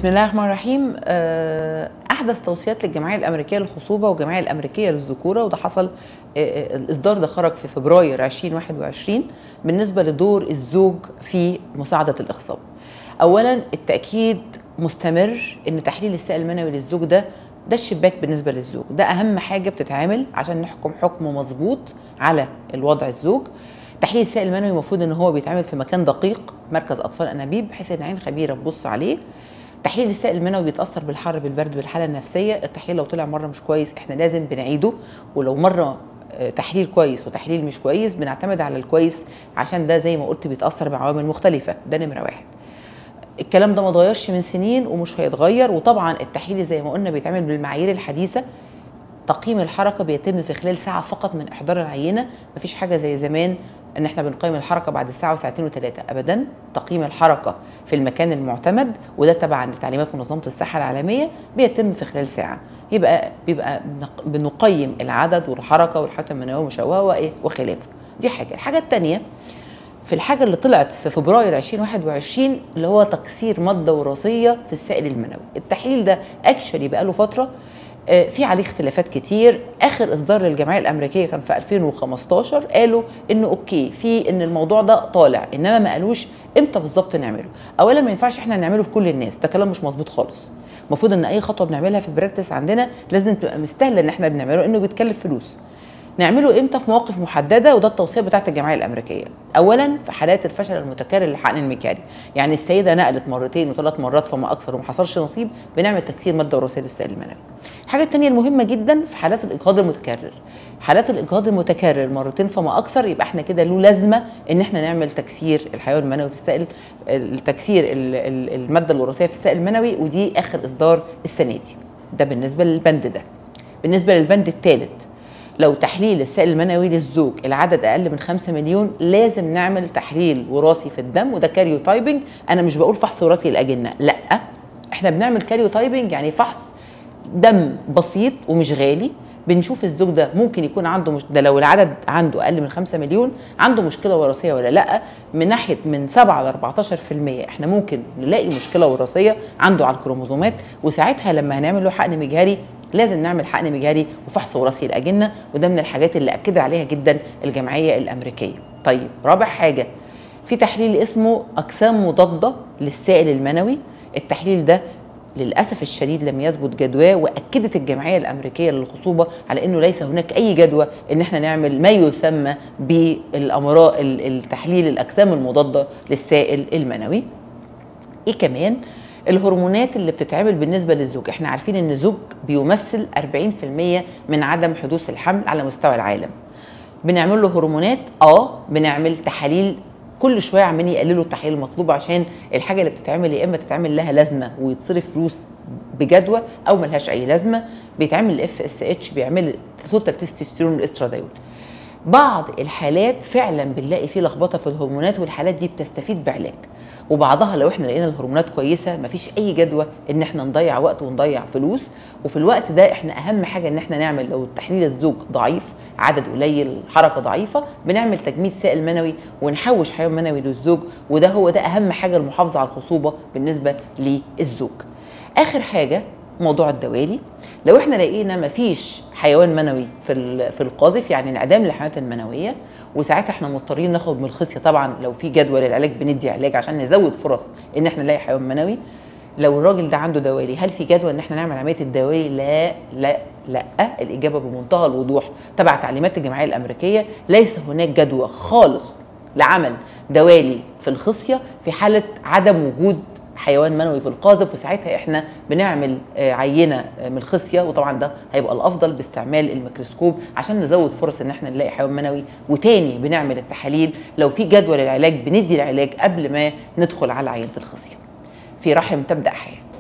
بسم الله الرحمن الرحيم آه، احدث توصيات للجمعيه الامريكيه للخصوبه والجمعيه الامريكيه للذكوره وده حصل آه، آه، الاصدار ده خرج في فبراير 2021 بالنسبه لدور الزوج في مساعده الاخصاب اولا التاكيد مستمر ان تحليل السائل المنوي للزوج ده ده الشباك بالنسبه للزوج ده اهم حاجه بتتعمل عشان نحكم حكم مظبوط على الوضع الزوج تحليل السائل المنوي المفروض ان هو بيتعمل في مكان دقيق مركز اطفال انابيب بحيث ان عين خبيره تبص عليه تحليل السائل المنوي بيتاثر بالحر بالبرد بالحاله النفسيه التحليل لو طلع مره مش كويس احنا لازم بنعيده ولو مره آه، تحليل كويس وتحليل مش كويس بنعتمد على الكويس عشان ده زي ما قلت بيتاثر بعوامل مختلفه ده نمره واحد الكلام ده ما اتغيرش من سنين ومش هيتغير وطبعا التحليل زي ما قلنا بيتعمل بالمعايير الحديثه تقييم الحركه بيتم في خلال ساعه فقط من احضار العينه مفيش حاجه زي زمان ان احنا بنقيم الحركه بعد ساعه وساعتين وثلاثه ابدا تقييم الحركه في المكان المعتمد وده تبعا لتعليمات منظمه الصحه العالميه بيتم في خلال ساعه يبقى بيبقى بنق- بنقيم العدد والحركه والحته المنويه المشوهه وايه وخلافه دي حاجه الحاجه الثانيه في الحاجه اللي طلعت في فبراير 2021 اللي هو تكسير ماده وراثيه في السائل المنوي التحليل ده اكشولي بقاله فتره آه، في عليه اختلافات كتير اخر اصدار للجمعيه الامريكيه كان في 2015 قالوا انه اوكي في ان الموضوع ده طالع انما ما قالوش امتى بالظبط نعمله اولا ما ينفعش احنا نعمله في كل الناس ده كلام مش مظبوط خالص المفروض ان اي خطوه بنعملها في البراكتس عندنا لازم تبقى مستاهله ان احنا بنعمله انه بيتكلف فلوس نعمله امتى في مواقف محدده وده التوصيه بتاعت الجمعيه الامريكيه اولا في حالات الفشل المتكرر للحقن المكاري يعني السيده نقلت مرتين وثلاث مرات فما اكثر وما حصلش نصيب بنعمل تكسير ماده وراثيه للسائل المنوي الحاجه الثانيه المهمه جدا في حالات الاجهاض المتكرر حالات الاجهاض المتكرر مرتين فما اكثر يبقى احنا كده له لازمه ان احنا نعمل تكسير الحيوان المنوي في السائل التكسير ال- ال- الماده الوراثيه في السائل المنوي ودي اخر اصدار السنه دي ده بالنسبه للبند ده بالنسبه للبند الثالث لو تحليل السائل المنوي للزوج العدد اقل من 5 مليون لازم نعمل تحليل وراثي في الدم وده كاريو تايبنج انا مش بقول فحص وراثي للاجنه لا احنا بنعمل كاريو تايبنج يعني فحص دم بسيط ومش غالي بنشوف الزوج ده ممكن يكون عنده مش ده لو العدد عنده اقل من 5 مليون عنده مشكله وراثيه ولا لا من ناحيه من 7 ل 14% احنا ممكن نلاقي مشكله وراثيه عنده على الكروموزومات وساعتها لما هنعمل له حقن مجهري لازم نعمل حقن مجهري وفحص وراثي الاجنه وده من الحاجات اللي اكد عليها جدا الجمعيه الامريكيه. طيب رابع حاجه في تحليل اسمه اجسام مضاده للسائل المنوي التحليل ده للاسف الشديد لم يثبت جدواه واكدت الجمعيه الامريكيه للخصوبه على انه ليس هناك اي جدوى ان احنا نعمل ما يسمى بالامراض التحليل الاجسام المضاده للسائل المنوي. ايه كمان الهرمونات اللي بتتعمل بالنسبه للزوج احنا عارفين ان الزوج بيمثل 40% من عدم حدوث الحمل على مستوى العالم بنعمل له هرمونات اه بنعمل تحاليل كل شويه عمالين يقللوا التحاليل المطلوبه عشان الحاجه اللي بتتعمل يا اما تتعمل لها لازمه ويتصرف فلوس بجدوى او ملهاش اي لازمه بيتعمل الاف اس اتش بيعمل توتال تستوستيرون والاستراديول بعض الحالات فعلا بنلاقي فيه لخبطه في الهرمونات والحالات دي بتستفيد بعلاج وبعضها لو احنا لقينا الهرمونات كويسه مفيش اي جدوى ان احنا نضيع وقت ونضيع فلوس وفي الوقت ده احنا اهم حاجه ان احنا نعمل لو تحليل الزوج ضعيف عدد قليل حركه ضعيفه بنعمل تجميد سائل منوي ونحوش حيوان منوي للزوج وده هو ده اهم حاجه المحافظه على الخصوبه بالنسبه للزوج اخر حاجه موضوع الدوالي لو احنا لقينا مفيش حيوان منوي في ال- في القاذف يعني انعدام للحيوانات المنويه وساعتها احنا مضطرين ناخد من الخصيه طبعا لو في جدول للعلاج بندي علاج عشان نزود فرص ان احنا نلاقي حيوان منوي لو الراجل ده عنده دوالي هل في جدوى ان احنا نعمل عمليه الدوالي لا لا لا الاجابه بمنتهى الوضوح تبع تعليمات الجمعيه الامريكيه ليس هناك جدوى خالص لعمل دوالي في الخصيه في حاله عدم وجود حيوان منوي في القاذف وساعتها احنا بنعمل آه، عينه آه، من الخصيه وطبعا ده هيبقى الافضل باستعمال الميكروسكوب عشان نزود فرص ان احنا نلاقي حيوان منوي وتاني بنعمل التحاليل لو في جدول للعلاج بندي العلاج قبل ما ندخل على عينه الخصيه في رحم تبدا حياه